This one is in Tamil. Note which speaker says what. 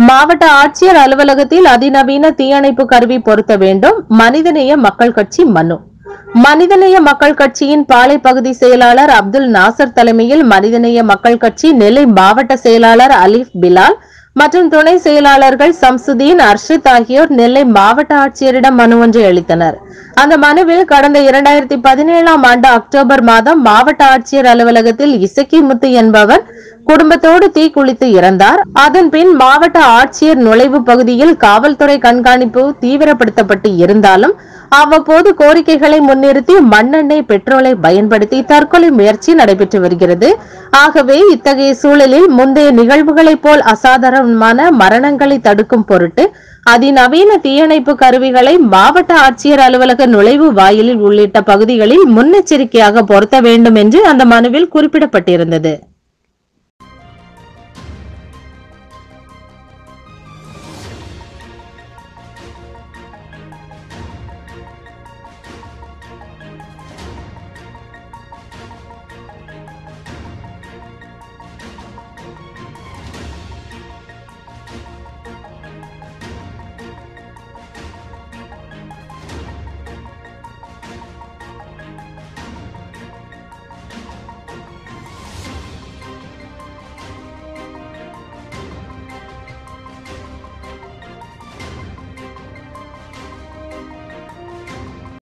Speaker 1: மாவட்ட ஆட்சியர் அலுவலகத்தில் அதிநவீன தீயணைப்பு கருவி பொருத்த வேண்டும் மனிதநேய மக்கள் கட்சி மனு மனிதநேய மக்கள் கட்சியின் பாளை பகுதி செயலாளர் அப்துல் நாசர் தலைமையில் மனிதநேய மக்கள் கட்சி நெல்லை மாவட்ட செயலாளர் அலீஃப் பிலால் மற்றும் துணை செயலாளர்கள் சம்சுதீன் அர்ஷித் ஆகியோர் நெல்லை மாவட்ட ஆட்சியரிடம் மனு ஒன்றை அளித்தனர் அந்த மனுவில் கடந்த இரண்டாயிரத்தி பதினேழாம் ஆண்டு அக்டோபர் மாதம் மாவட்ட ஆட்சியர் அலுவலகத்தில் இசக்கி முத்து என்பவர் குடும்பத்தோடு தீக்குளித்து இறந்தார் அதன் பின் மாவட்ட ஆட்சியர் நுழைவு பகுதியில் காவல்துறை கண்காணிப்பு தீவிரப்படுத்தப்பட்டு இருந்தாலும் அவ்வப்போது கோரிக்கைகளை முன்னிறுத்தி மண்ணெண்ணெய் பெட்ரோலை பயன்படுத்தி தற்கொலை முயற்சி நடைபெற்று வருகிறது ஆகவே இத்தகைய சூழலில் முந்தைய நிகழ்வுகளைப் போல் அசாதாரணமான மரணங்களை தடுக்கும் பொருட்டு அதிநவீன தீயணைப்பு கருவிகளை மாவட்ட ஆட்சியர் அலுவலக நுழைவு வாயிலில் உள்ளிட்ட பகுதிகளில் முன்னெச்சரிக்கையாக பொருத்த வேண்டும் என்று அந்த மனுவில் குறிப்பிடப்பட்டிருந்தது